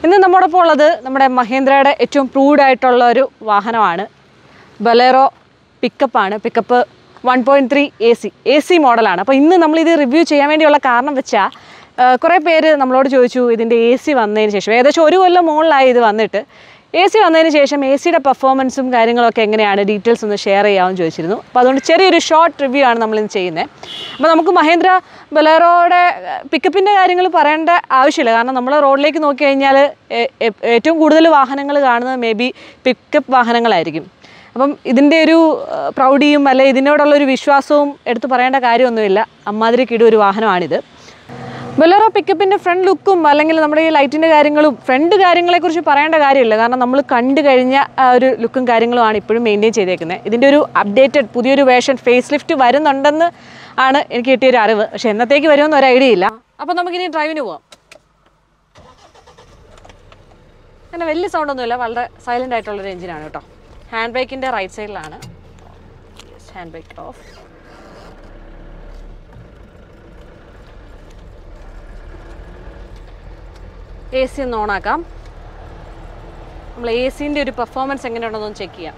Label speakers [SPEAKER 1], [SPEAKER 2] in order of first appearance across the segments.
[SPEAKER 1] ഇന്ന് നമ്മോടൊപ്പം ഉള്ളത് നമ്മുടെ മഹീന്ദ്രയുടെ ഏറ്റവും പ്രൂഡ് ആയിട്ടുള്ള ഒരു വാഹനമാണ് ബലേറോ പിക്കപ്പാണ് pickup one point three A C A C മോഡലാണ് അപ്പോൾ ഇന്ന് നമ്മളിത് റിവ്യൂ ചെയ്യാൻ വേണ്ടിയുള്ള കാരണം വെച്ചാൽ കുറേ പേര് നമ്മളോട് ചോദിച്ചു ഇതിൻ്റെ എ സി വന്നതിന് ശേഷം ഏകദേശം ഒരു കൊല്ലം മുകളിലായി ഇത് വന്നിട്ട് എ സി വന്നതിന് ശേഷം എ സിയുടെ പെർഫോമൻസും കാര്യങ്ങളൊക്കെ എങ്ങനെയാണ് ഡീറ്റെയിൽസ് ഒന്ന് ഷെയർ ചെയ്യാമെന്ന് ചോദിച്ചിരുന്നു അപ്പോൾ അതുകൊണ്ട് ചെറിയൊരു ഷോർട്ട് റിവ്യൂ ആണ് നമ്മളിന്ന് ചെയ്യുന്നത് അപ്പോൾ നമുക്ക് മഹേന്ദ്ര ബലേറോയുടെ പിക്കപ്പിൻ്റെ കാര്യങ്ങൾ പറയേണ്ട ആവശ്യമില്ല കാരണം നമ്മൾ റോഡിലേക്ക് നോക്കി കഴിഞ്ഞാൽ ഏ- ഏ- ഏറ്റവും കൂടുതൽ വാഹനങ്ങൾ കാണുന്നത് മേ ബി പിക്കപ്പ് വാഹനങ്ങളായിരിക്കും അപ്പം ഇതിൻ്റെ ഒരു ആ, പ്രൗഢിയും അല്ലെ ഇതിനോടുള്ള ഒരു വിശ്വാസവും എടുത്തു പറയേണ്ട കാര്യമൊന്നുമില്ല അമ്മാതിരി കിട ഒരു വാഹനമാണിത് ബൊലേറോ പിക്കപ്പിൻ്റെ ഫ്രണ്ട് ലുക്കും അല്ലെങ്കിൽ നമ്മുടെ ഈ ലൈറ്റിൻ്റെ കാര്യങ്ങളും ഫ്രണ്ട് കാര്യങ്ങളെക്കുറിച്ച് പറയേണ്ട കാര്യമില്ല കാരണം നമ്മൾ കണ്ടു കഴിഞ്ഞ ആ ഒരു ലുക്കും കാര്യങ്ങളുമാണ് ഇപ്പോഴും മെയിൻറ്റെയിൻ ചെയ്തേക്കുന്നത് ഇതിൻ്റെ ഒരു അപ്ഡേറ്റഡ് പുതിയൊരു വേർഷൻ ഫേസ് ലിഫ്റ്റ് വരുന്നുണ്ടെന്ന് ആണ് എനിക്ക് കിട്ടിയൊരു അറിവ് പക്ഷെ എന്നത്തേക്ക് വരുമെന്ന് ഒരു ഐഡിയ ഇല്ല അപ്പോൾ നമുക്കിനി ഡ്രൈവിന് പോവാം അങ്ങനെ വലിയ സൗണ്ടൊന്നുമില്ല വളരെ സൈലൻ്റ് ആയിട്ടുള്ളൊരു എഞ്ചിനാണ് കേട്ടോ ഹാൻഡ് ബ്രേക്കിൻ്റെ റൈറ്റ് സൈഡിലാണ് hand brake off A C ഒന്ന് ഓണാക്കാം നമ്മൾ എ സിൻ്റെ ഒരു പെർഫോമൻസ് എങ്ങനെയുണ്ടെന്നൊന്ന് ചെക്ക് ചെയ്യാം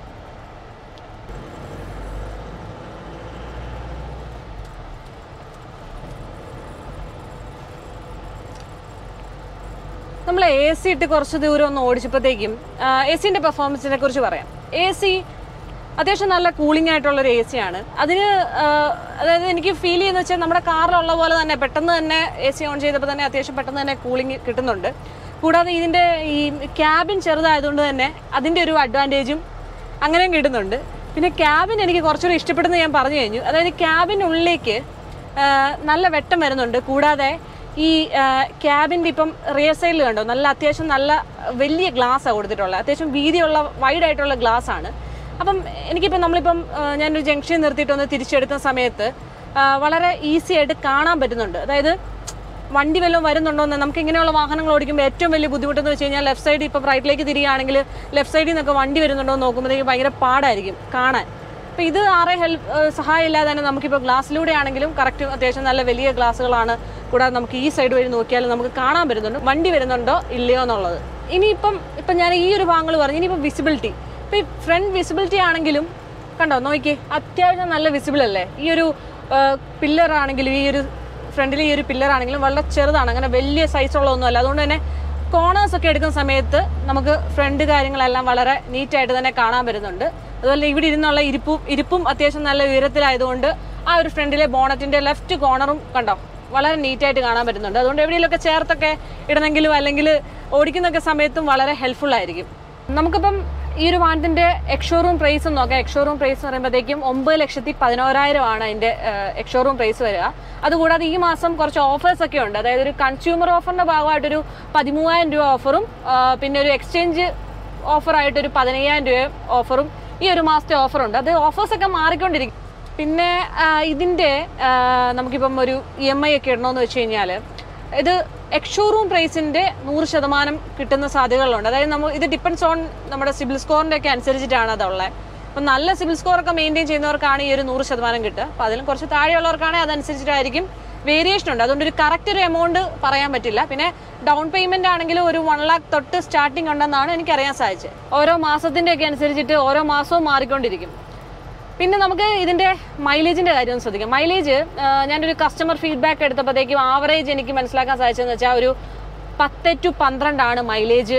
[SPEAKER 1] നമ്മൾ എ സി ഇട്ട് കുറച്ച് ദൂരം ഒന്ന് ഓടിച്ചപ്പോഴത്തേക്കും എ സിൻ്റെ പെർഫോമൻസിനെ കുറിച്ച് പറയാം എ സി അത്യാവശ്യം നല്ല കൂളിംഗ് ആയിട്ടുള്ളൊരു എ സി ആണ് അതിന് ആ, അതായത് എനിക്ക് ഫീൽ ചെയ്യുന്ന വെച്ചാൽ നമ്മുടെ കാറിലുള്ള പോലെ തന്നെ പെട്ടെന്ന് തന്നെ എ സി ഓൺ ചെയ്തപ്പോൾ തന്നെ അത്യാവശ്യം പെട്ടെന്ന് തന്നെ കൂളിംഗ് കിട്ടുന്നുണ്ട് കൂടാതെ ഇതിൻ്റെ ഈ ക്യാബിൻ ചെറുതായതുകൊണ്ട് തന്നെ അതിൻ്റെ ഒരു അഡ്വാൻറ്റേജും അങ്ങനെയും കിട്ടുന്നുണ്ട് പിന്നെ ക്യാബിൻ എനിക്ക് കുറച്ചുകൂടി ഇഷ്ടപ്പെടുന്നത് ഞാൻ പറഞ്ഞു കഴിഞ്ഞു അതായത് ക്യാബിനുള്ളിലേക്ക് ആ, നല്ല വെട്ടം വരുന്നുണ്ട് കൂടാതെ ഈ ക്യാബിൻ്റെ ഇപ്പം റിയർ സൈഡിൽ കണ്ടോ നല്ല അത്യാവശ്യം നല്ല വലിയ ഗ്ലാസ്സാണ് കൊടുത്തിട്ടുള്ളത് അത്യാവശ്യം വീതിയുള്ള വൈഡ് ആയിട്ടുള്ള ഗ്ലാസ് ആണ് അപ്പം എനിക്കിപ്പം നമ്മളിപ്പം ആ, ഞാനൊരു ജംഗ്ഷൻ നിർത്തിയിട്ടൊന്ന് തിരിച്ചെടുക്കുന്ന സമയത്ത് ആ, വളരെ ഈസി ആയിട്ട് കാണാൻ പറ്റുന്നുണ്ട് അതായത് വണ്ടി വല്ലതും വരുന്നുണ്ടോ എന്ന് നമുക്ക് ഇങ്ങനെയുള്ള വാഹനങ്ങൾ ഓടിക്കുമ്പോൾ ഏറ്റവും വലിയ ബുദ്ധിമുട്ടെന്ന് വെച്ച് കഴിഞ്ഞാൽ ലെഫ്റ്റ് സൈഡ് ഇപ്പം റൈറ്റിലേക്ക് തിരിയുകയാണെങ്കിൽ ലെഫ്റ്റ് സൈഡിൽ നിന്നൊക്കെ വണ്ടി വരുന്നുണ്ടോ എന്ന് നോക്കുമ്പോഴത്തേക്ക് ഭയങ്കര പാടായിരിക്കും കാണാൻ അപ്പോൾ ഇത് ആരെ ഹെൽപ്പ് സഹായം ഇല്ലാതെ തന്നെ നമുക്കിപ്പോൾ ഗ്ലാസ്സിലൂടെ ആണെങ്കിലും കറക്റ്റ് അത്യാവശ്യം നല്ല വലിയ ഗ്ലാസ്സുകളാണ് കൂടാതെ നമുക്ക് ഈ സൈഡ് വഴി നോക്കിയാൽ നമുക്ക് കാണാൻ പറ്റുന്നുണ്ട് വണ്ടി വരുന്നുണ്ടോ ഇല്ലയോ എന്നുള്ളത് ഇനിയിപ്പം ഇപ്പം ഞാൻ ഈ ഒരു ഭാഗങ്ങൾ പറഞ്ഞു ഇനിയിപ്പം വിസിബിലിറ്റി ഇപ്പം ഈ ഫ്രണ്ട് വിസിബിലിറ്റി ആണെങ്കിലും കണ്ടോ നോക്കിയേ അത്യാവശ്യം നല്ല വിസിബിൾ അല്ലേ ഈ ഒരു പില്ലർ ആണെങ്കിലും ഈ ഒരു ഫ്രണ്ടിൽ ഈ ഒരു പില്ലർ ആണെങ്കിലും വളരെ ചെറുതാണ് അങ്ങനെ വലിയ സൈസുള്ള ഒന്നുമല്ല അതുകൊണ്ട് തന്നെ കോണേഴ്സ് ഒക്കെ എടുക്കുന്ന സമയത്ത് നമുക്ക് ഫ്രണ്ട് കാര്യങ്ങളെല്ലാം വളരെ നീറ്റായിട്ട് തന്നെ കാണാൻ വരുന്നുണ്ട് അതുപോലെ ഇവിടെ ഇരുന്നുള്ള ഇരിപ്പും ഇരിപ്പും അത്യാവശ്യം നല്ല ഉയരത്തിലായതുകൊണ്ട് ആ ഒരു ഫ്രണ്ടിലെ ബോണറ്റിന്റെ ലെഫ്റ്റ് കോർണറും കണ്ടോ വളരെ നീറ്റായിട്ട് കാണാൻ പറ്റുന്നുണ്ട് അതുകൊണ്ട് എവിടെയെങ്കിലുമൊക്കെ ചേർത്തൊക്കെ ഇടണമെങ്കിലും അല്ലെങ്കിൽ ഓടിക്കുന്നൊക്കെ സമയത്തും വളരെ ഹെൽപ്ഫുൾ ആയിരിക്കും നമുക്കിപ്പം ഈ ഒരു വാഹനത്തിന്റെ എക്സോറൂം പ്രൈസ് നോക്കാം എക്സോറൂം പ്രൈസ് എന്ന് പറയുമ്പോഴത്തേക്കും ഒമ്പത് ലക്ഷത്തി പതിനോരായിരം ആണ് അതിന്റെ എക്സോറൂം പ്രൈസ് വരിക അതുകൂടാതെ ഈ മാസം കുറച്ച് ഓഫേഴ്സ് ഒക്കെ ഉണ്ട് അതായത് ഒരു കൺസ്യൂമർ ഓഫറിന്റെ ഭാഗമായിട്ടൊരു പതിമൂവായിരം രൂപ ഓഫറും ആ, പിന്നെ ഒരു എക്സ്ചേഞ്ച് ഓഫറായിട്ടൊരു പതിനയ്യായിരം രൂപ ഓഫറും ഈ ഒരു മാസത്തെ ഓഫറുണ്ട് അത് ഓഫേഴ്സ് ഒക്കെ മാറിക്കൊണ്ടിരിക്കും പിന്നെ ആ, ഇതിന്റെ ആ, നമുക്കിപ്പം ഒരു ഇ എം ഐ ഒക്കെ ഇടണമെന്ന് വെച്ച് കഴിഞ്ഞാൽ ഇത് എക്സ്ഷോറൂം പ്രൈസിന്റെ നൂറ് ശതമാനം കിട്ടുന്ന സാധ്യതകളുണ്ട് അതായത് നമ്മൾ ഇത് ഡിപ്പെൻസ് ഓൺ നമ്മുടെ സിബിൽ സ്കോറിന്റെ ഒക്കെ അനുസരിച്ചിട്ടാണ് അതുള്ളത് അപ്പം നല്ല സിബിൽ സ്കോർ ഒക്കെ മെയിൻറ്റെയിൻ ചെയ്യുന്നവർക്കാണ് ഈ ഒരു നൂറ് ശതമാനം കിട്ടുക അപ്പോൾ അതിലും കുറച്ച് താഴെയുള്ളവർക്കാണെങ്കിൽ അതനുസരിച്ചിട്ടായിരിക്കും വേരിയേഷൻ ഉണ്ട് അതുകൊണ്ട് ഒരു കറക്റ്റ് ഒരു എമൗണ്ട് പറയാൻ പറ്റില്ല പിന്നെ ഡൗൺ പേയ്മെന്റ് ആണെങ്കിലും ഒരു വൺ ലാക്ക് തൊട്ട് സ്റ്റാർട്ടിംഗ് ഉണ്ടെന്നാണ് എനിക്കറിയാൻ സാധിച്ചത് ഓരോ മാസത്തിന്റെ ഒക്കെ അനുസരിച്ചിട്ട് ഓരോ മാസവും മാറിക്കൊണ്ടിരിക്കും പിന്നെ നമുക്ക് ഇതിന്റെ മൈലേജിന്റെ കാര്യം ഒന്ന് ശ്രദ്ധിക്കാം മൈലേജ് ഞാനൊരു കസ്റ്റമർ ഫീഡ്ബാക്ക് എടുത്തപ്പോഴത്തേക്കും ആവറേജ് എനിക്ക് മനസ്സിലാക്കാൻ സാധിച്ചതെന്ന് വെച്ചാൽ ഒരു പത്ത് ടു പന്ത്രണ്ടാണ് മൈലേജ്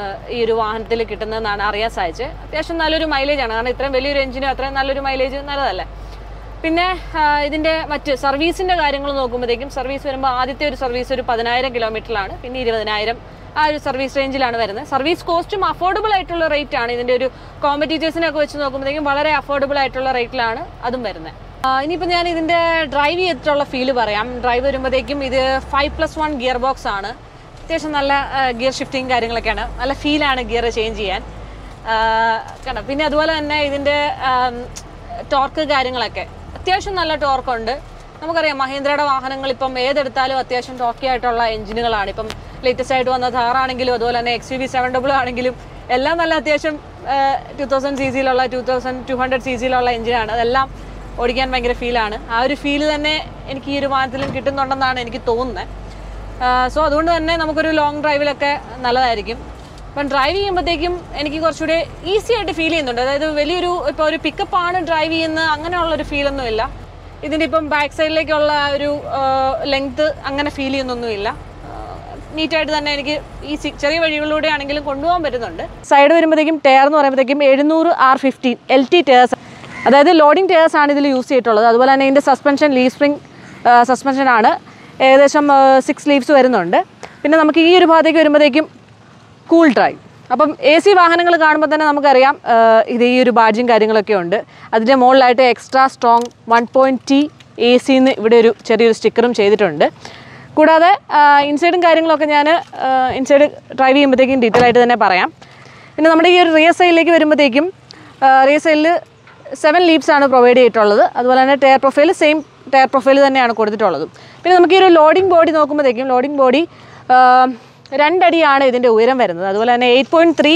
[SPEAKER 1] ഈ ഒരു വാഹനത്തിൽ കിട്ടുന്നതെന്നാണ് അറിയാൻ സാധിച്ചത് അത്യാവശ്യം നല്ലൊരു മൈലേജ് ആണ് കാരണം ഇത്രയും വലിയൊരു എഞ്ചിനും അത്രയും നല്ലൊരു മൈലേജ് നല്ലതല്ലേ പിന്നെ ആ, ഇതിന്റെ മറ്റ് സർവീസിന്റെ കാര്യങ്ങൾ നോക്കുമ്പോഴത്തേക്കും സർവീസ് വരുമ്പോൾ ആദ്യത്തെ ഒരു സർവീസ് ഒരു പതിനായിരം കിലോമീറ്ററിലാണ് പിന്നെ ഇരുപതിനായിരം ആ ഒരു സർവീസ് റേഞ്ചിലാണ് വരുന്നത് സർവീസ് കോസ്റ്റും അഫോർഡബിൾ ആയിട്ടുള്ള റേറ്റ് ആണ് ഇതിന്റെ ഒരു കോമ്പറ്റീറ്റേഴ്സിനെ ഒക്കെ വെച്ച് നോക്കുമ്പോഴത്തേക്കും വളരെ അഫോർഡബിൾ ആയിട്ടുള്ള റേറ്റിലാണ് അതും വരുന്നത് ഇനിയിപ്പോൾ ഞാൻ ഇതിന്റെ ഡ്രൈവ് ചെയ്തിട്ടുള്ള ഫീല് പറയാം ഡ്രൈവ് വരുമ്പോഴത്തേക്കും ഇത് five plus one gear box ആണ് അത്യാവശ്യം നല്ല ഗിയർ ഷിഫ്റ്റിംഗ് കാര്യങ്ങളൊക്കെയാണ് നല്ല ഫീലാണ് ഗിയർ ചേഞ്ച് ചെയ്യാൻ കണ്ടോ പിന്നെ അതുപോലെ തന്നെ ഇതിന്റെ ടോർക്ക് കാര്യങ്ങളൊക്കെ അത്യാവശ്യം നല്ല ടോർക്കുണ്ട് നമുക്കറിയാം മഹീന്ദ്രയുടെ വാഹനങ്ങൾ ഇപ്പം ഏതെടുത്താലും അത്യാവശ്യം ടോക്കി ആയിട്ടുള്ള എഞ്ചിനുകളാണ് ഇപ്പം ലേറ്റസ്റ്റ് ആയിട്ട് വന്ന ഥാറാണെങ്കിലും അതുപോലെ തന്നെ X U V seven double ആണെങ്കിലും എല്ലാം നല്ല അത്യാവശ്യം ടു തൗസൻഡ് സി സിയിലുള്ള two thousand two hundred C സിയിലുള്ള എഞ്ചിനാണ് അതെല്ലാം ഓടിക്കാൻ ഭയങ്കര ഫീലാണ് ആ ഒരു ഫീല് തന്നെ എനിക്ക് ഈ ഒരു വാഹനത്തിലും കിട്ടുന്നുണ്ടെന്നാണ് എനിക്ക് തോന്നുന്നത് സോ അതുകൊണ്ട് തന്നെ നമുക്കൊരു ലോങ് ഡ്രൈവിലൊക്കെ നല്ലതായിരിക്കും അപ്പം ഡ്രൈവ് ചെയ്യുമ്പോഴത്തേക്കും എനിക്ക് കുറച്ചുകൂടി ഈസി ആയിട്ട് ഫീൽ ചെയ്യുന്നുണ്ട് അതായത് വലിയൊരു ഇപ്പോൾ ഒരു പിക്കപ്പ് ആണ് ഡ്രൈവ് ചെയ്യുന്നത് അങ്ങനെയുള്ളൊരു ഫീലൊന്നും ഇല്ല ഇതിൻ്റെ ഇപ്പം ബാക്ക് സൈഡിലേക്കുള്ള ആ ഒരു ലെങ്ത് അങ്ങനെ ഫീൽ ചെയ്യുന്നൊന്നുമില്ല നീറ്റായിട്ട് തന്നെ എനിക്ക് ഈ സി- ചെറിയ വഴികളിലൂടെ ആണെങ്കിലും കൊണ്ടുപോകാൻ പറ്റുന്നുണ്ട് സൈഡ് വരുമ്പോഴത്തേക്കും ടയർ എന്ന് പറയുമ്പോഴത്തേക്കും എഴുന്നൂറ് R fifteen L T tyres അതായത് ലോഡിംഗ് ടയേഴ്സ് ആണ് ഇതിൽ യൂസ് ചെയ്തിട്ടുള്ളത് അതുപോലെ തന്നെ ഇതിൻ്റെ സസ്പെൻഷൻ ലീവ് സ്പ്രിംഗ് സസ്പെൻഷൻ ആണ് ഏകദേശം സിക്സ് ലീവ്സ് വരുന്നുണ്ട് പിന്നെ നമുക്ക് ഈ ഒരു ഭാഗത്തേക്ക് വരുമ്പോഴത്തേക്കും കൂൾ ഡ്രൈവ് അപ്പം എ സി വാഹനങ്ങൾ കാണുമ്പോൾ തന്നെ നമുക്കറിയാം ആ, ഇത് ഈ ഒരു ബാഡ്ജും കാര്യങ്ങളൊക്കെ ഉണ്ട് അതിൻ്റെ മുകളിലായിട്ട് extra strong one point T A സിന്ന് ഇവിടെ ഒരു ചെറിയൊരു സ്റ്റിക്കറും ചെയ്തിട്ടുണ്ട് കൂടാതെ ഇൻസൈഡും കാര്യങ്ങളൊക്കെ ഞാൻ ഇൻസൈഡ് ഡ്രൈവ് ചെയ്യുമ്പോഴത്തേക്കും ഡീറ്റെയിൽ ആയിട്ട് തന്നെ പറയാം പിന്നെ നമ്മുടെ ഈ ഒരു റിയർ സൈഡിലേക്ക് വരുമ്പോഴത്തേക്കും റിയർ സൈഡിൽ സെവൻ ലീപ്സ് ആണ് പ്രൊവൈഡ് ചെയ്തിട്ടുള്ളത് അതുപോലെ തന്നെ tyre profile same tyre profile തന്നെയാണ് കൊടുത്തിട്ടുള്ളത് പിന്നെ നമുക്ക് ഈ ഒരു ലോഡിംഗ് ബോഡി നോക്കുമ്പോഴത്തേക്കും ലോഡിംഗ് ബോഡി രണ്ടടിയാണ് ഇതിൻ്റെ ഉയരം വരുന്നത് അതുപോലെ തന്നെ എയ്റ്റ് പോയിൻറ്റ് ത്രീ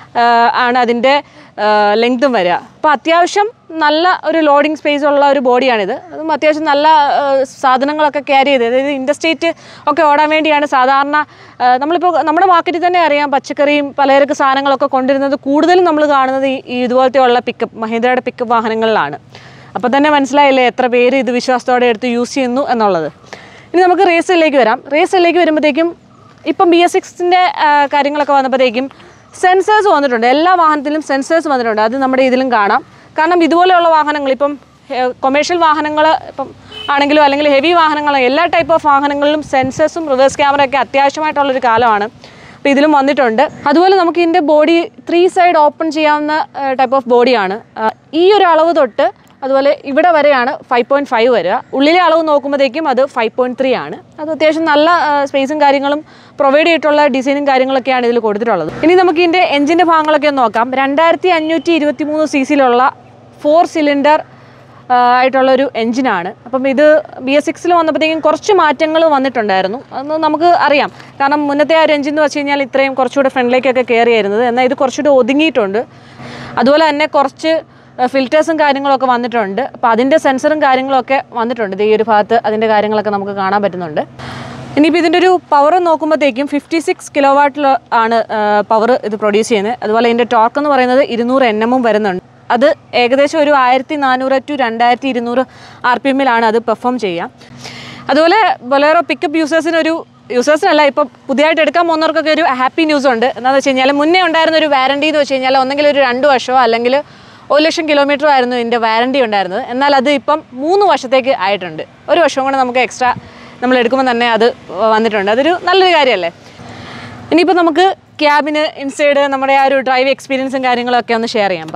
[SPEAKER 1] ആണ് അതിൻ്റെ ലെങ്തും വരിക അപ്പോൾ അത്യാവശ്യം നല്ല ഒരു ലോഡിംഗ് സ്പേസ് ഉള്ള ഒരു ബോഡിയാണിത് അതും അത്യാവശ്യം നല്ല ആ, സാധനങ്ങളൊക്കെ ക്യാരി ചെയ്ത് അതായത് ഇൻഡസ്ട്രേറ്റ് ഒക്കെ ഓടാൻ വേണ്ടിയാണ് സാധാരണ ആ, നമ്മളിപ്പോൾ നമ്മുടെ മാർക്കറ്റിൽ തന്നെ അറിയാം പച്ചക്കറിയും പലചരക്ക് സാധനങ്ങളൊക്കെ കൊണ്ടുവരുന്നത് കൂടുതലും നമ്മൾ കാണുന്നത് ഈ ഈ ഇതുപോലത്തെ ഉള്ള പിക്കപ്പ് മഹീന്ദ്രയുടെ പിക്കപ്പ് വാഹനങ്ങളിലാണ് അപ്പോൾ തന്നെ മനസ്സിലായില്ലേ എത്ര പേര് ഇത് വിശ്വാസത്തോടെ എടുത്ത് യൂസ് ചെയ്യുന്നു എന്നുള്ളത് ഇനി നമുക്ക് റേസിലേക്ക് വരാം റേസിലേക്ക് വരുമ്പോഴത്തേക്കും ഇപ്പം ബി എസ് സിക്സിൻ്റെ കാര്യങ്ങളൊക്കെ വന്നപ്പോഴത്തേക്കും സെൻസേഴ്സ് വന്നിട്ടുണ്ട് എല്ലാ വാഹനത്തിലും സെൻസേഴ്സ് വന്നിട്ടുണ്ട് അത് നമ്മുടെ ഇതിലും കാണാം കാരണം ഇതുപോലെയുള്ള വാഹനങ്ങൾ ഇപ്പം കൊമേഴ്ഷ്യൽ വാഹനങ്ങൾ ഇപ്പം ആണെങ്കിലും അല്ലെങ്കിൽ ഹെവി വാഹനങ്ങൾ എല്ലാ ടൈപ്പ് ഓഫ് വാഹനങ്ങളിലും സെൻസേഴ്സും റിവേഴ്സ് ക്യാമറയൊക്കെ അത്യാവശ്യമായിട്ടുള്ളൊരു കാലമാണ് അപ്പോൾ ഇതിലും വന്നിട്ടുണ്ട് അതുപോലെ നമുക്ക് ഇതിൻ്റെ ബോഡി ത്രീ സൈഡ് ഓപ്പൺ ചെയ്യാവുന്ന ടൈപ്പ് ഓഫ് ബോഡിയാണ് ഈ ഒരു അളവ് തൊട്ട് അതുപോലെ ഇവിടെ വരെയാണ് ഫൈവ് പോയിൻറ്റ് ഫൈവ് വരിക ഉള്ളിലെ അളവ് നോക്കുമ്പോഴത്തേക്കും അത് ഫൈവ് പോയിൻറ്റ് ത്രീ ആണ് അത് അത്യാവശ്യം നല്ല സ്പേസും കാര്യങ്ങളും പ്രൊവൈഡ് ചെയ്തിട്ടുള്ള ഡിസൈനും കാര്യങ്ങളൊക്കെയാണ് ഇതിൽ കൊടുത്തിട്ടുള്ളത് ഇനി നമുക്ക് ഇതിൻ്റെ എഞ്ചിൻ്റെ ഭാഗങ്ങളൊക്കെ ഒന്ന് നോക്കാം രണ്ടായിരത്തി അഞ്ഞൂറ്റി ഇരുപത്തി മൂന്ന് സി സിയിലുള്ള ഫോർ സിലിണ്ടർ ആയിട്ടുള്ള ഒരു എഞ്ചിനാണ് അപ്പം ഇത് ബി എസ് സിക്സിൽ വന്നപ്പോഴത്തേക്കും കുറച്ച് മാറ്റങ്ങൾ വന്നിട്ടുണ്ടായിരുന്നു അതൊന്ന് നമുക്ക് അറിയാം കാരണം മുന്നത്തെ ആ ഒരു എഞ്ചിൻ എന്ന് വെച്ച് കഴിഞ്ഞാൽ ഇത്രയും കുറച്ചുകൂടെ ഫ്രണ്ടിലേക്കൊക്കെ കയറിയായിരുന്നത് എന്നാൽ ഇത് കുറച്ചുകൂടെ ഒതുങ്ങിയിട്ടുണ്ട് അതുപോലെ തന്നെ കുറച്ച് ഫിൽറ്റേഴ്സും കാര്യങ്ങളൊക്കെ വന്നിട്ടുണ്ട് അപ്പോൾ അതിൻ്റെ സെൻസറും കാര്യങ്ങളൊക്കെ വന്നിട്ടുണ്ട് ഇത് ഈ ഒരു ഭാഗത്ത് അതിൻ്റെ കാര്യങ്ങളൊക്കെ നമുക്ക് കാണാൻ പറ്റുന്നുണ്ട് ഇനിയിപ്പോൾ ഇതിൻ്റെ ഒരു പവർ നോക്കുമ്പോഴത്തേക്കും ഫിഫ്റ്റി സിക്സ് കിലോ വാട്ടിൽ ആണ് പവർ ഇത് പ്രൊഡ്യൂസ് ചെയ്യുന്നത് അതുപോലെ ഇതിൻ്റെ ടോർക്ക് എന്ന് പറയുന്നത് ഇരുന്നൂറ് എൻ എമ്മും വരുന്നുണ്ട് അത് ഏകദേശം ഒരു ആയിരത്തി നാനൂറ് ടു രണ്ടായിരത്തി ഇരുന്നൂറ് ആർ പി എമ്മിലാണ് അത് പെർഫോം ചെയ്യുക അതുപോലെ ബൊലേറോ പിക്കപ്പ് യൂസേഴ്സിനൊരു യൂസേഴ്സിനല്ല ഇപ്പം പുതിയതായിട്ട് എടുക്കാൻ പോകുന്നവർക്കൊക്കെ ഒരു ഹാപ്പി ന്യൂസ് ഉണ്ട് എന്താണെന്ന് വെച്ച് കഴിഞ്ഞാൽ മുന്നേ ഉണ്ടായിരുന്ന ഒരു വാറണ്ടി എന്ന് വെച്ച് കഴിഞ്ഞാൽ ഒന്നെങ്കിൽ ഒരു രണ്ട് വർഷമോ അല്ലെങ്കിൽ ഒരു ലക്ഷം കിലോമീറ്റർ ആയിരുന്നു ഇതിൻ്റെ വാറണ്ടി ഉണ്ടായിരുന്നത് എന്നാൽ അത് ഇപ്പം മൂന്ന് വർഷത്തേക്ക് ആയിട്ടുണ്ട് ഒരു വർഷം കൂടെ നമുക്ക് എക്സ്ട്രാ നമ്മൾ എടുക്കുമ്പോൾ തന്നെ അത് വന്നിട്ടുണ്ട് അതൊരു നല്ലൊരു കാര്യമല്ലേ ഇനിയിപ്പോൾ നമുക്ക് ക്യാബിന് ഇൻസൈഡ് നമ്മുടെ ആ ഒരു ഡ്രൈവ് എക്സ്പീരിയൻസും കാര്യങ്ങളൊക്കെ ഒന്ന് ഷെയർ ചെയ്യാം പാ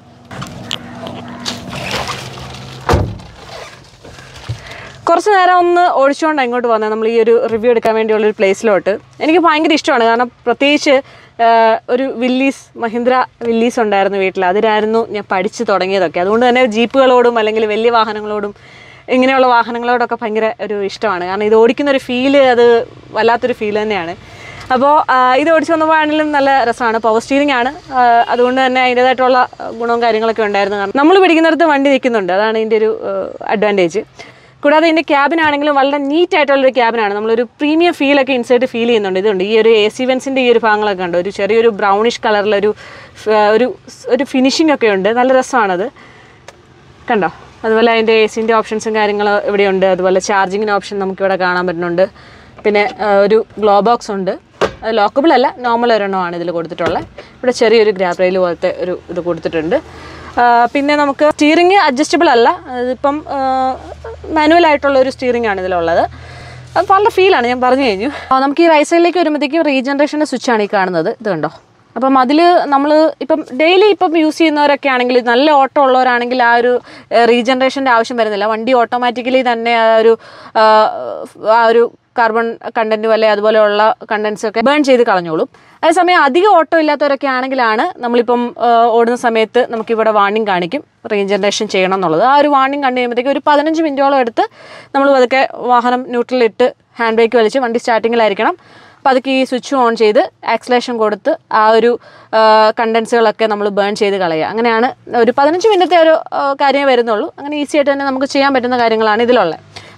[SPEAKER 1] കുറച്ച് നേരം ഒന്ന് ഓടിച്ചുകൊണ്ട് ഇങ്ങോട്ട് വന്നത് നമ്മൾ ഈ ഒരു റിവ്യൂ എടുക്കാൻ വേണ്ടിയുള്ള ഒരു പ്ലേസിലോട്ട് എനിക്ക് ഭയങ്കര ഇഷ്ടമാണ് കാരണം പ്രത്യേകിച്ച് ആ, ഒരു വില്ലീസ് മഹീന്ദ്ര വില്ലീസ് ഉണ്ടായിരുന്നു വീട്ടിൽ അതിലായിരുന്നു ഞാൻ പഠിച്ചു തുടങ്ങിയതൊക്കെ അതുകൊണ്ട് തന്നെ ജീപ്പുകളോടും അല്ലെങ്കിൽ വലിയ വാഹനങ്ങളോടും ഇങ്ങനെയുള്ള വാഹനങ്ങളോടൊക്കെ ഭയങ്കര ഒരു ഇഷ്ടമാണ് കാരണം ഇത് ഓടിക്കുന്ന ഒരു ഫീല് അത് വല്ലാത്തൊരു ഫീൽ തന്നെയാണ് അപ്പോൾ ഇത് ഓടിച്ചു വന്നപ്പോഴാണെങ്കിലും നല്ല രസമാണ് പവർ സ്റ്റീറിംഗ് ആണ് ആ, അതുകൊണ്ട് തന്നെ അതിൻ്റേതായിട്ടുള്ള ഗുണവും കാര്യങ്ങളൊക്കെ ഉണ്ടായിരുന്നു കാരണം നമ്മൾ പിടിക്കുന്നിടത്ത് വണ്ടി നിൽക്കുന്നുണ്ട് അതാണ് ഇതിൻ്റെ ഒരു അഡ്വാൻറ്റേജ് കൂടാതെ ഇതിൻ്റെ ക്യാബിനാണെങ്കിലും വളരെ നീറ്റ് ആയിട്ടുള്ളൊരു ക്യാബിനാണ് നമ്മളൊരു പ്രീമിയം ഫീലൊക്കെ ഇൻസൈഡ് ഫീൽ ചെയ്യുന്നുണ്ട് ഇതുണ്ട് ഈ ഒരു എ സി വെൻസിൻ്റെ ഈ ഒരു ഭാഗങ്ങളൊക്കെ ഉണ്ട് ഒരു ചെറിയൊരു ബ്രൗണിഷ് കളറിലൊരു ഒരു ഒരു ഫിനിഷിംഗ് ഒക്കെ ഉണ്ട് നല്ല രസമാണത് കണ്ടോ അതുപോലെ അതിൻ്റെ എ സിൻ്റെ ഓപ്ഷൻസും കാര്യങ്ങളും ഇവിടെയുണ്ട് അതുപോലെ ചാർജിങ്ങിന് ഓപ്ഷൻ നമുക്കിവിടെ കാണാൻ പറ്റുന്നുണ്ട് പിന്നെ ആ, ഒരു ഗ്ലോ ബോക്സ് ഉണ്ട് അത് ലോക്കബിൾ അല്ല നോർമൽ ഒരെണ്ണമാണ് ഇതിൽ കൊടുത്തിട്ടുള്ളത് ഇവിടെ ചെറിയൊരു ഗ്രാബ് റെയിൽ പോലത്തെ ഒരു ഇത് കൊടുത്തിട്ടുണ്ട് ആ, പിന്നെ നമുക്ക് സ്റ്റിയറിംഗ് അഡ്ജസ്റ്റബിൾ അല്ല അതിപ്പം മാനുവൽ ആയിട്ടുള്ള ഒരു സ്റ്റിയറിംഗ് ആണ് ഇതിലുള്ളത് അത് നല്ല ഫീലാണ് ഞാൻ പറഞ്ഞു കഴിഞ്ഞു ആ, നമുക്ക് ഈ റൈറ്റ് സൈഡിലേക്ക് വരുമ്പോഴത്തേക്കും റീജനറേഷൻ്റെ സ്വിച്ചാണ് ഈ കാണുന്നത് ഇത് കണ്ടോ അപ്പം അതിൽ നമ്മൾ ഇപ്പം ഡെയിലി ഇപ്പം യൂസ് ചെയ്യുന്നവരൊക്കെ ആണെങ്കിൽ നല്ല ഓട്ടം ഉള്ളവരാണെങ്കിൽ ആ ഒരു റീജനറേഷൻ്റെ ആവശ്യം വരുന്നില്ല വണ്ടി ഓട്ടോമാറ്റിക്കലി തന്നെ ആ ഒരു ആ, ആ ഒരു കാർബൺ കണ്ടൻറ്റും അല്ലെ അതുപോലെയുള്ള കണ്ടൻസ് ഒക്കെ ബേൺ ചെയ്ത് കളഞ്ഞോളും അതേസമയം അധികം ഓട്ടം ഇല്ലാത്തവരൊക്കെ ആണെങ്കിലാണ് നമ്മളിപ്പം ആ, ഓടുന്ന സമയത്ത് നമുക്കിവിടെ വാർണിംഗ് കാണിക്കും റീജനറേഷൻ ചെയ്യണം എന്നുള്ളത് ആ ഒരു വാർണിംഗ് കണ്ടു കഴിയുമ്പോഴത്തേക്ക് ഒരു പതിനഞ്ച് മിനിറ്റോളം എടുത്ത് നമ്മൾ പതുക്കെ വാഹനം ന്യൂട്രലിട്ട് ഹാൻഡ് ബ്രേക്ക് വലിച്ച് വണ്ടി സ്റ്റാർട്ടിങ്ങിലായിരിക്കണം പതുക്കെ ഈ സ്വിച്ച് ഓൺ ചെയ്ത് ആക്സലേഷൻ കൊടുത്ത് ആ ഒരു കണ്ടൻസുകളൊക്കെ നമ്മൾ ബേൺ ചെയ്ത് കളയുക അങ്ങനെയാണ് ഒരു പതിനഞ്ച് മിനിറ്റത്തെ ഒരു ആ, കാര്യമേ വരുന്നുള്ളൂ അങ്ങനെ ഈസി ആയിട്ട് തന്നെ നമുക്ക് ചെയ്യാൻ പറ്റുന്ന കാര്യങ്ങളാണ് ഇതിലുള്ളത്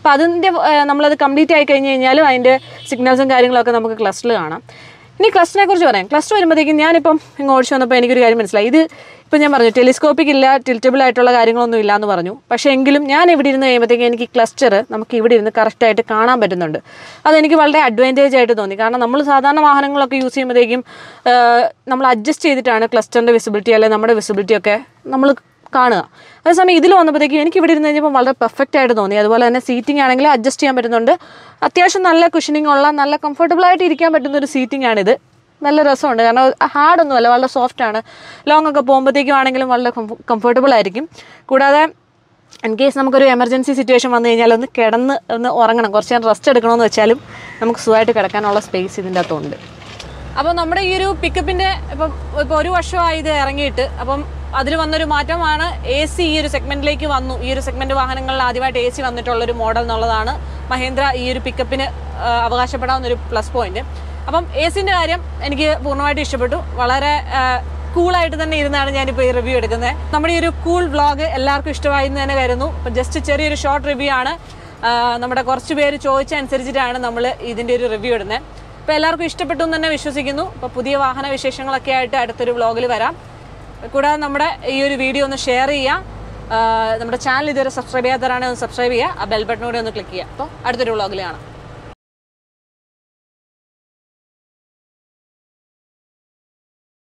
[SPEAKER 1] അപ്പോൾ അതിൻ്റെ നമ്മളത് കംപ്ലീറ്റ് ആയി കഴിഞ്ഞ് കഴിഞ്ഞാലും അതിൻ്റെ സിഗ്നൽസും കാര്യങ്ങളൊക്കെ നമുക്ക് ക്ലസ്റ്ററിൽ കാണാം ഇനി ക്ലസ്റ്ററിനെ കുറിച്ച് പറയാം ക്ലസ്റ്റർ വരുമ്പോഴത്തേക്കും ഞാനിപ്പം ഇങ്ങ് ഓടിച്ചു വന്നപ്പോൾ എനിക്കൊരു കാര്യം മനസ്സിലായി ഇത് ഇപ്പം ഞാൻ പറഞ്ഞു ടെലിസ്കോപ്പിക് ഇല്ല ടിൽറ്റബിൾ ആയിട്ടുള്ള കാര്യങ്ങളൊന്നും ഇല്ല എന്ന് പറഞ്ഞു പക്ഷേ എങ്കിലും ഞാൻ ഇവിടെ ഇരുന്ന് കഴിയുമ്പോഴത്തേക്കും എനിക്ക് ക്ലസ്റ്റർ നമുക്ക് ഇവിടെ ഇരുന്ന് കറക്റ്റായിട്ട് കാണാൻ പറ്റുന്നുണ്ട് അതെനിക്ക് വളരെ അഡ്വാൻറ്റേജ് ആയിട്ട് തോന്നി കാരണം നമ്മൾ സാധാരണ വാഹനങ്ങളൊക്കെ യൂസ് ചെയ്യുമ്പോഴത്തേക്കും നമ്മൾ അഡ്ജസ്റ്റ് ചെയ്തിട്ടാണ് ക്ലസ്റ്ററിൻ്റെ വിസിബിലിറ്റി അല്ലെങ്കിൽ നമ്മുടെ വിസിബിലിറ്റി ഒക്കെ നമ്മൾ കാണുക അതേസമയം ഇതിൽ വന്നപ്പോഴത്തേക്കും എനിക്ക് ഇവിടെ ഇരുന്ന് കഴിഞ്ഞപ്പോൾ വളരെ പെർഫെക്റ്റ് ആയിട്ട് തോന്നി അതുപോലെ തന്നെ സീറ്റിംഗ് ആണെങ്കിൽ അഡ്ജസ്റ്റ് ചെയ്യാൻ പറ്റുന്നുണ്ട് അത്യാവശ്യം നല്ല കുഷനിങ് ഉള്ള നല്ല കംഫർട്ടബിൾ ആയിട്ട് ഇരിക്കാൻ പറ്റുന്ന ഒരു സീറ്റിംഗ് ആണിത് നല്ല രസമുണ്ട് കാരണം ഹാർഡൊന്നുമല്ല വളരെ സോഫ്റ്റ് ആണ് ലോങ് ഒക്കെ പോകുമ്പോഴത്തേക്കും ആണെങ്കിലും വളരെ കംഫർട്ടബിൾ ആയിരിക്കും കൂടാതെ ഇൻ കേസ് നമുക്കൊരു എമർജൻസി സിറ്റുവേഷൻ വന്നു കഴിഞ്ഞാൽ ഒന്ന് കിടന്ന് ഒന്ന് ഉറങ്ങണം കുറച്ച് നേരം റെസ്റ്റ് എടുക്കണമെന്ന് വെച്ചാലും നമുക്ക് സുഖമായിട്ട് കിടക്കാനുള്ള സ്പേസ് ഇതിൻ്റെ അകത്തുണ്ട് അപ്പോൾ നമ്മുടെ ഈ ഒരു പിക്കപ്പിൻ്റെ ഇപ്പം ഇപ്പോൾ ഒരു വർഷമായി ഇത് ഇറങ്ങിയിട്ട് അപ്പം അതിൽ വന്നൊരു മാറ്റമാണ് എ സി ഈ ഒരു സെഗ്മെന്റിലേക്ക് വന്നു ഈ ഒരു സെഗ്മെന്റ് വാഹനങ്ങളിൽ ആദ്യമായിട്ട് എ സി വന്നിട്ടുള്ളൊരു മോഡൽ എന്നുള്ളതാണ് മഹേന്ദ്ര ഈ ഒരു പിക്കപ്പിന് അവകാശപ്പെടാവുന്ന ഒരു പ്ലസ് പോയിന്റ് അപ്പം എ സിൻ്റെ കാര്യം എനിക്ക് പൂർണ്ണമായിട്ട് ഇഷ്ടപ്പെട്ടു വളരെ കൂളായിട്ട് തന്നെ ഇരുന്നാണ് ഞാനിപ്പോൾ ഈ റിവ്യൂ എടുക്കുന്നത് നമ്മുടെ ഈ ഒരു കൂൾ വ്ളോഗ് എല്ലാവർക്കും ഇഷ്ടമായി എന്ന് തന്നെ കരുതുന്നു അപ്പം ജസ്റ്റ് ചെറിയൊരു ഷോർട്ട് റിവ്യൂ ആണ് ആ, നമ്മുടെ കുറച്ച് പേര് ചോദിച്ച അനുസരിച്ചിട്ടാണ് നമ്മൾ ഇതിൻ്റെ ഒരു റിവ്യൂ ഇടുന്നത് അപ്പോൾ എല്ലാവർക്കും ഇഷ്ടപ്പെട്ടു എന്ന് തന്നെ വിശ്വസിക്കുന്നു അപ്പോൾ പുതിയ വാഹന വിശേഷങ്ങളൊക്കെ ആയിട്ട് അടുത്തൊരു വ്ളോഗിൽ വരാം കൂടാതെ നമ്മുടെ ഈ ഒരു വീഡിയോ ഒന്ന് ഷെയർ ചെയ്യാം ആ, നമ്മുടെ ചാനൽ ഇതുവരെ സബ്സ്ക്രൈബ് ചെയ്യാത്തവരാണെങ്കിൽ ഒന്ന് സബ്സ്ക്രൈബ് ചെയ്യുക ആ ബെൽ ബട്ടൺ കൂടി ഒന്ന് ക്ലിക്ക് ചെയ്യുക അപ്പോൾ അടുത്തൊരു വ്ളോഗിൽ കാണാം